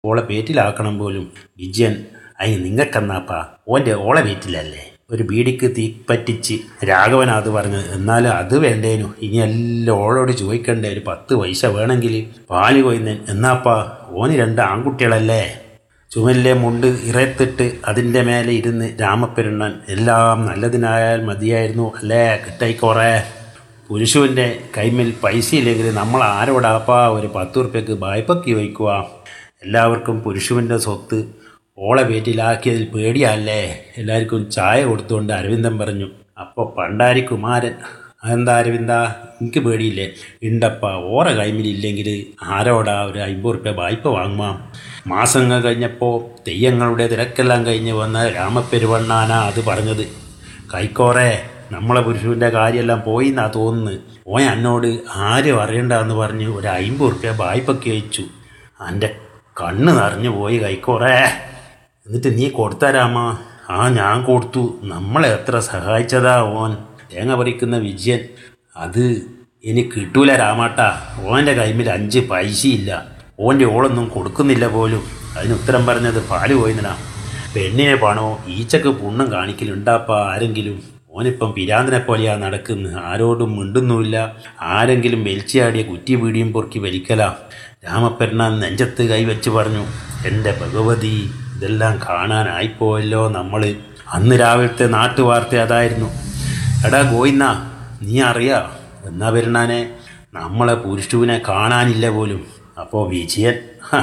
ഓളെ പേറ്റിലാക്കണം പോലും വിജയൻ അയി നിങ്ങൾക്കെന്നാപ്പാ ഓൻ്റെ ഓളെ പേറ്റിലല്ലേ ഒരു ബീഡിക്ക് തീ പറ്റിച്ച് രാഘവൻ അത് പറഞ്ഞത് എന്നാലും അത് വേണ്ടേനു ഇനി എല്ലാം ഓളോട് ചോദിക്കണ്ടേ ഒരു പത്ത് പൈസ വേണമെങ്കിൽ പാല് കൊയ്യുന്നൻ എന്നാപ്പാ ഓന് രണ്ട് ആൺകുട്ടികളല്ലേ ചുമലിലെ മുണ്ട് ഇറയത്തിട്ട് അതിൻ്റെ മേലെ ഇരുന്ന് രാമപ്പെരുണ്ണൻ എല്ലാം നല്ലതിനായാൽ മതിയായിരുന്നു അല്ലേ കിട്ടായിക്കോറേ പുരുഷുവിൻ്റെ കൈമിൽ പൈസ ഇല്ലെങ്കിൽ നമ്മൾ ആരോടാപ്പാ ഒരു പത്ത് ഉറുപ്പ്യക്ക് വായ്പക്ക് വയ്ക്കുക എല്ലാവർക്കും പുരുഷുവിൻ്റെ സ്വത്ത് ഓളെ വീട്ടിലാക്കിയതിൽ പേടിയല്ലേ എല്ലാവർക്കും ചായ കൊടുത്തുകൊണ്ട് അരവിന്ദൻ പറഞ്ഞു അപ്പോൾ പണ്ടാരി കുമാരൻ അതെന്താ അരവിന്ദ എനിക്ക് പേടിയില്ലേ ഉണ്ടപ്പ ഓറ കൈമിലില്ലെങ്കിൽ ആരോടാ ഒരു അമ്പത് ഉറുപ്പ്യ വായ്പ വാങ്ങുമാം മാസങ്ങൾ കഴിഞ്ഞപ്പോൾ തെയ്യങ്ങളുടെ തിരക്കെല്ലാം കഴിഞ്ഞ് വന്ന രാമപ്പെരുവണ്ണാനാ അത് പറഞ്ഞത് കൈക്കോറേ നമ്മളെ പുരുഷൻ്റെ കാര്യമെല്ലാം പോയി എന്നാ തോന്നുന്നു ഓൻ എന്നോട് ആരും അറിയണ്ടെന്ന് പറഞ്ഞ് ഒരു അമ്പത് ഉറുപ്പ്യ വായ്പയ്ക്ക് അയച്ചു എൻ്റെ കണ്ണ് നിറഞ്ഞു പോയി കൈക്കോറേ എന്നിട്ട് നീ കൊടുത്തരാമാ ആ ഞാൻ കൊടുത്തു നമ്മളെ എത്ര സഹായിച്ചതാ ഓൻ തേങ്ങ പറിക്കുന്ന വിജയൻ അത് ഇനി കിട്ടൂല രാമാട്ടാ ഓൻ്റെ കൈമിൽ അഞ്ച് പൈസയില്ല ഓൻ്റെ ഓളൊന്നും കൊടുക്കുന്നില്ല പോലും അതിന് ഉത്തരം പറഞ്ഞത് പാല് പോയിന്നടാ പെണ്ണിനെ പണോ ഈച്ചക്ക് പുണ്ണം കാണിക്കലുണ്ടാപ്പാ ആരെങ്കിലും ഓനിപ്പം പിരാന്തനെ പോലെയാ നടക്കുന്നത് ആരോടും മിണ്ടുന്നുമില്ല ആരെങ്കിലും വലിച്ചാടിയ കുറ്റി പീടിയും പൊറുക്കി വലിക്കല രാമപ്പെരുന്നാൻ നെഞ്ചത്ത് കൈവച്ച് പറഞ്ഞു എൻ്റെ ഭഗവതി ഇതെല്ലാം കാണാനായിപ്പോയല്ലോ നമ്മൾ അന്ന് രാവിലത്തെ നാട്ടുവാർത്ത അതായിരുന്നു എടാ ഗോയിന്ന നീ അറിയാ എന്നാ പെരുന്നാനെ നമ്മളെ പുരുഷുവിനെ കാണാനില്ല പോലും അപ്പോൾ വിജയൻ ഹ,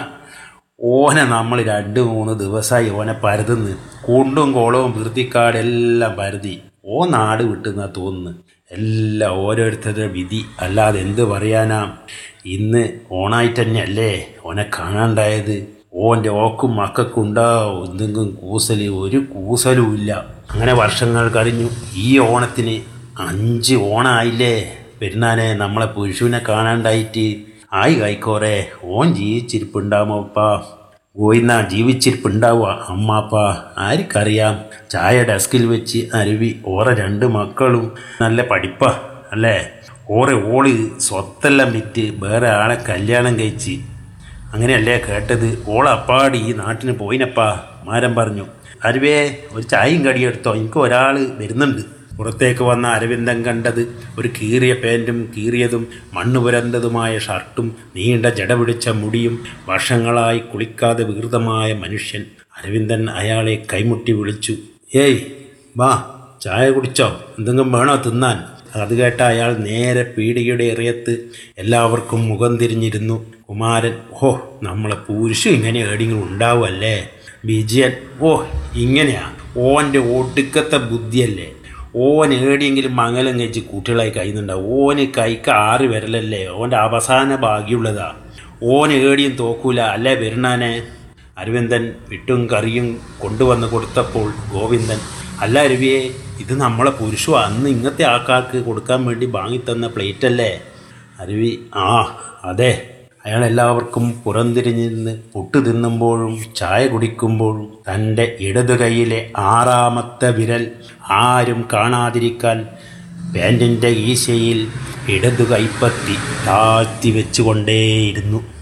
ഓനെ നമ്മൾ രണ്ട് മൂന്ന് ദിവസമായി ഓനെ പരതുന്ന് കുണ്ടും കോളവും വൃത്തിക്കാടെല്ലാം പരതി ഓ നാട് വിട്ടുന്നാ തോന്നുന്നു എല്ലാം ഓരോരുത്തരുടെ വിധി അല്ലാതെ എന്ത് പറയാനാ ഇന്ന് ഓണായിട്ട് തന്നെയല്ലേ ഓനെ കാണാണ്ടായത് ഓൻ്റെ ഓക്കും മക്കൾക്കും ഉണ്ടാവും എന്തെങ്കിലും കൂസൽ ഒരു കൂസലും ഇല്ല അങ്ങനെ വർഷങ്ങൾ കഴിഞ്ഞു ഈ ഓണത്തിന് അഞ്ച് ഓണായില്ലേ പെരുന്നാനെ നമ്മളെ പുരുഷുവിനെ കാണാണ്ടായിട്ട് ആയി കൈക്കോറെ ഓൻ ജീവിച്ചിരിപ്പുണ്ടാവുമപ്പാ ഗോയിന്ന ജീവിച്ചിരിപ്പുണ്ടാവുക അമ്മാപ്പ ആർക്കറിയാം ചായ ഡെസ്കിൽ വെച്ച് അരുവി ഓറ രണ്ട് മക്കളും നല്ല പഠിപ്പാ അല്ലേ ഓറെ ഓള് സ്വത്തെല്ലാം വിറ്റ് വേറെ ആളെ കല്യാണം കഴിച്ച് അങ്ങനെയല്ലേ കേട്ടത് ഓൾ അപ്പാടി ഈ നാട്ടിന് പോയിനപ്പാ മാരൻ പറഞ്ഞു അരുവേ ഒരു ചായയും കടിയെടുത്തോ എനിക്ക് ഒരാൾ വരുന്നുണ്ട് പുറത്തേക്ക് വന്ന അരവിന്ദൻ കണ്ടത് ഒരു കീറിയ പാൻറ്റും കീറിയതും മണ്ണ് പുരണ്ടതുമായ ഷർട്ടും നീണ്ട ജട പിടിച്ച മുടിയും വർഷങ്ങളായി കുളിക്കാതെ വികൃതമായ മനുഷ്യൻ അരവിന്ദൻ അയാളെ കൈമുട്ടി വിളിച്ചു ഏയ് വാ ചായ കുടിച്ചോ എന്തെങ്കിലും വേണോ തിന്നാൻ അത് കേട്ട അയാൾ നേരെ പീടികയുടെ എറിയത്ത് എല്ലാവർക്കും മുഖം തിരിഞ്ഞിരുന്നു കുമാരൻ ഓ നമ്മളെ പുരുഷൻ ഇങ്ങനെ ഏടിങ്കിലും ഉണ്ടാവുമല്ലേ വിജയൻ ഓ ഇങ്ങനെയാ ഓൻ്റെ ഒടുക്കത്തെ ബുദ്ധിയല്ലേ ഓൻ ഏടിയെങ്കിലും മംഗലം കഴിച്ച് കുട്ടികളായി കഴിയുന്നുണ്ടാവും ഓന് കൈക്ക് ആറ് വരലല്ലേ ഓൻ്റെ അവസാന ഭാഗ്യമുള്ളതാ ഓൻ ഏടിയും തോക്കൂല അല്ലേ വരുന്നാനെ അരവിന്ദൻ വിട്ടും കറിയും കൊണ്ടുവന്ന് കൊടുത്തപ്പോൾ ഗോവിന്ദൻ അല്ല അരുവിയെ ഇത് നമ്മളെ പുരുഷു അന്ന് ഇങ്ങനത്തെ ആൾക്കാർക്ക് കൊടുക്കാൻ വേണ്ടി വാങ്ങിത്തന്ന പ്ലേറ്റ് അല്ലേ അരുവി ആ അതെ അയാൾ എല്ലാവർക്കും പുറംതിരിഞ്ഞിരുന്ന് പുട്ട് തിന്നുമ്പോഴും ചായ കുടിക്കുമ്പോഴും തൻ്റെ ഇടതു കൈയിലെ ആറാമത്തെ വിരൽ ആരും കാണാതിരിക്കാൻ പാൻറ്റിൻ്റെ ഈശയിൽ ഇടതു കൈപ്പത്തി താഴ്ത്തി വെച്ചുകൊണ്ടേയിരുന്നു